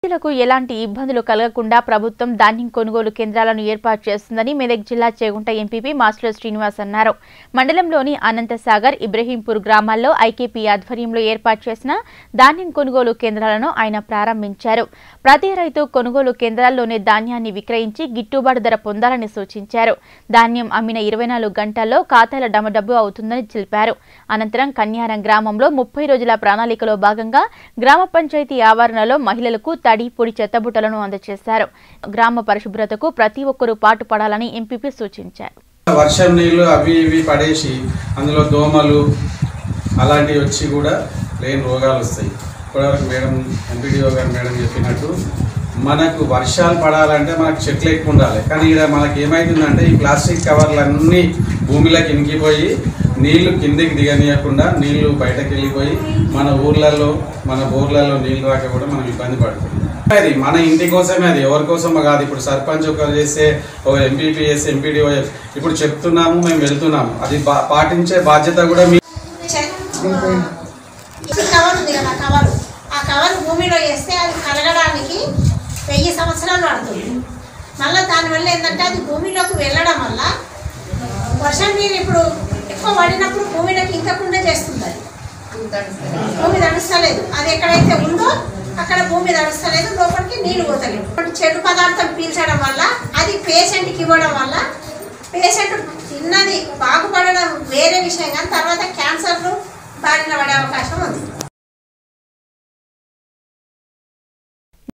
రైతులకు ఎలాంటి ఇబ్బందులు కలగకుండా ప్రభుత్వం ధాన్యం కొనుగోలు కేంద్రాలను ఏర్పాటు చేస్తుందని మెదక్ జిల్లా చేగుంట ఎంపీపీ మాస్టర్ శ్రీనివాస్ అన్నారు మండలంలోని అనంతసాగర్ ఇబ్రహీంపూర్ గ్రామాల్లో ఐకేపీ ఆధ్వర్యంలో ఏర్పాటు చేసిన ధాన్యం కొనుగోలు కేంద్రాలను ఆయన ప్రారంభించారు ప్రతి రైతు కొనుగోలు కేంద్రాల్లోనే ధాన్యాన్ని విక్రయించి గిట్టుబాటు ధర పొందాలని సూచించారు ధాన్యం అమ్మిన ఇరవై నాలుగు గంటల్లో ఖాతాల డమడబ్బు అవుతుందని తెలిపారు అనంతరం కన్యారం గ్రామంలో ముప్పై రోజుల ప్రణాళికలో భాగంగా గ్రామ పంచాయతీ ఆవరణలో మహిళలకు తడి పొడి చెత్తబుట్టలను అందజేశారు గ్రామ పరిశుభ్రతకు ప్రతి ఒక్కరూ పాటుపడాలని ఎంపీపీ సూచించారు వర్షం నీళ్ళు అవి ఇవి పడేసి అందులో దోమలు అలాంటివి వచ్చి కూడా లేని రోగాలు వస్తాయి ఇప్పటివరకు మేడం ఎంపీడీఓ గారు మేడం చెప్పినట్టు మనకు వర్షాలు పడాలంటే మనకు చెట్లు ఎక్కువ ఉండాలి కానీ ఇక్కడ మనకి ఏమైతుందంటే ఈ ప్లాస్టిక్ కవర్లు అన్నీ భూమిలోకి ఇనికిపోయి నీళ్లు కిందికి దిగనీయకుండా నీళ్లు బయటకు వెళ్ళిపోయి మన ఊర్లలో మన బోర్లలో నీళ్లు రాక కూడా మనం ఇబ్బంది పడుతుంది అది మన ఇంటి కోసమే అది ఎవరి కోసమో కాదు ఇప్పుడు సర్పంచ్ ఒకరు చేస్తే ఒక ఎంపీపీ చేస్తే ఎంపీడీఓ ఇప్పుడు చెప్తున్నాము మేము వెళ్తున్నాము అది బా- పాటించే బాధ్యత కూడా మీ ఈ కవర్ ఉంది కదా కవర్ ఆ కవర్ భూమిలో వేస్తే అది కలగడానికి వెయ్యి సంవత్సరాలు పడుతుంది మళ్ళీ దానివల్ల ఏంటంటే అది భూమిలోకి వెళ్ళడం వల్ల వర్షం నీరు ఇప్పుడు ఎక్కువ పడినప్పుడు భూమిలోకి ఇంకకుండా చేస్తుంది అది భూమి తడుస్తలేదు అది ఎక్కడైతే ఉందో అక్కడ భూమి తడుస్తలేదు లోపలికి నీళ్లు పోతలేదు చెడు పదార్థం పీల్చడం వల్ల అది